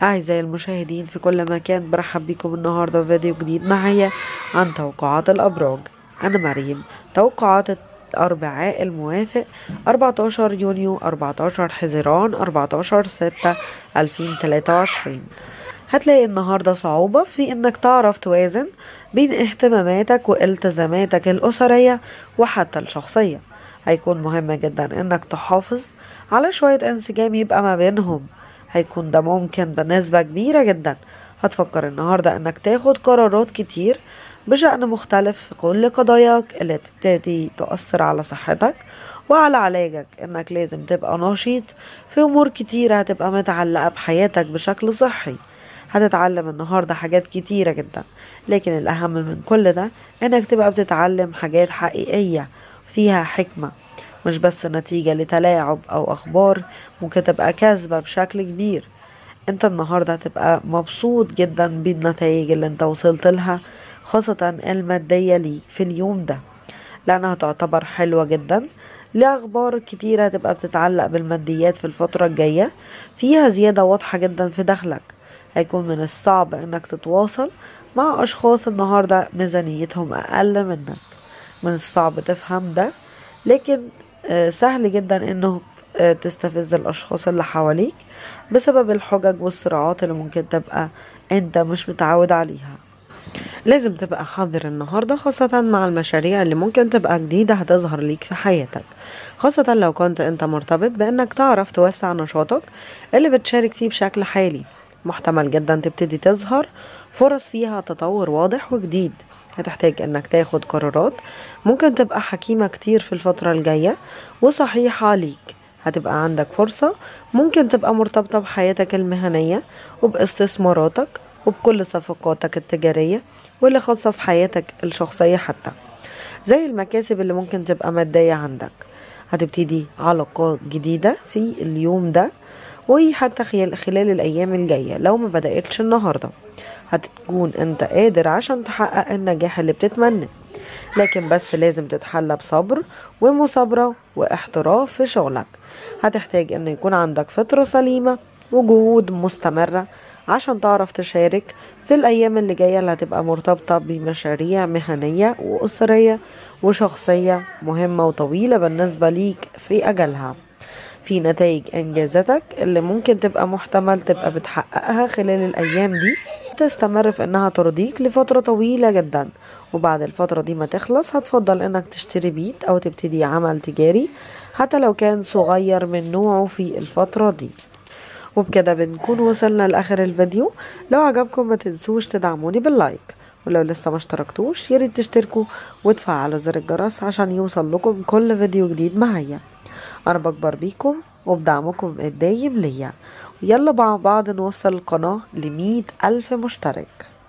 أعزائي المشاهدين في كل مكان برحب بكم النهاردة في فيديو جديد معايا عن توقعات الأبراج أنا مريم توقعات الأربعاء الموافق 14 يونيو 14 حزيران 14 6 2023 هتلاقي النهاردة صعوبة في انك تعرف توازن بين اهتماماتك والتزاماتك الأسرية وحتى الشخصية هيكون مهم جدا انك تحافظ على شوية انسجام يبقى ما بينهم هيكون ده ممكن بنسبة كبيرة جدا هتفكر النهاردة انك تاخد قرارات كتير بشأن مختلف في كل قضاياك اللي تبتدي تؤثر على صحتك وعلى علاجك انك لازم تبقى نشيط في امور كتيرة هتبقى متعلقة بحياتك بشكل صحي هتتعلم النهاردة حاجات كتيرة جدا لكن الأهم من كل ده إنك تبقى بتتعلم حاجات حقيقية فيها حكمة مش بس نتيجة لتلاعب أو أخبار ممكن تبقى كاذبة بشكل كبير انت النهاردة هتبقى مبسوط جدا بالنتائج اللي انت وصلت لها خاصة المادية ليك في اليوم ده لأنها تعتبر حلوة جدا لأخبار كتيرة هتبقى بتتعلق بالماديات في الفترة الجاية فيها زيادة واضحة جدا في دخلك هيكون من الصعب انك تتواصل مع اشخاص النهاردة ميزانيتهم اقل منك من الصعب تفهم ده لكن سهل جدا انه تستفز الاشخاص اللي حواليك بسبب الحجج والصراعات اللي ممكن تبقى انت مش متعود عليها لازم تبقى حذر النهاردة خاصة مع المشاريع اللي ممكن تبقى جديدة هتظهر ليك في حياتك خاصة لو كنت انت مرتبط بانك تعرف توسع نشاطك اللي بتشارك فيه بشكل حالي محتمل جدا تبتدي تظهر فرص فيها تطور واضح وجديد هتحتاج انك تاخد قرارات ممكن تبقى حكيمة كتير في الفترة الجاية وصحيحة ليك هتبقى عندك فرصة ممكن تبقى مرتبطة بحياتك المهنية وباستثماراتك وبكل صفقاتك التجارية واللي خاصة في حياتك الشخصية حتى زي المكاسب اللي ممكن تبقى مادية عندك هتبتدي علاقات جديدة في اليوم ده وحتى خلال الأيام الجاية لو ما بدأتش النهاردة هتكون انت قادر عشان تحقق النجاح اللي بتتمنى لكن بس لازم تتحلى بصبر ومثابرة واحتراف في شغلك هتحتاج ان يكون عندك فطرة سليمة وجهود مستمرة عشان تعرف تشارك في الأيام اللي جاية اللي هتبقى مرتبطة بمشاريع مهنية وأسرية وشخصية مهمة وطويلة بالنسبة ليك في أجلها في نتائج انجازاتك اللي ممكن تبقى محتمل تبقى بتحققها خلال الايام دي تستمر في انها ترضيك لفترة طويلة جدا وبعد الفترة دي ما تخلص هتفضل انك تشتري بيت او تبتدي عمل تجاري حتى لو كان صغير من نوعه في الفترة دي وبكده بنكون وصلنا لاخر الفيديو لو عجبكم ما تنسوش تدعموني باللايك ولو لسه ما اشتركتوش ياريت تشتركوا وتفعلوا زر الجرس عشان يوصل لكم كل فيديو جديد معايا انا بكبر بيكم وبدعمكم الدايم ليا ويلا مع بعض نوصل القناة لمية ألف مشترك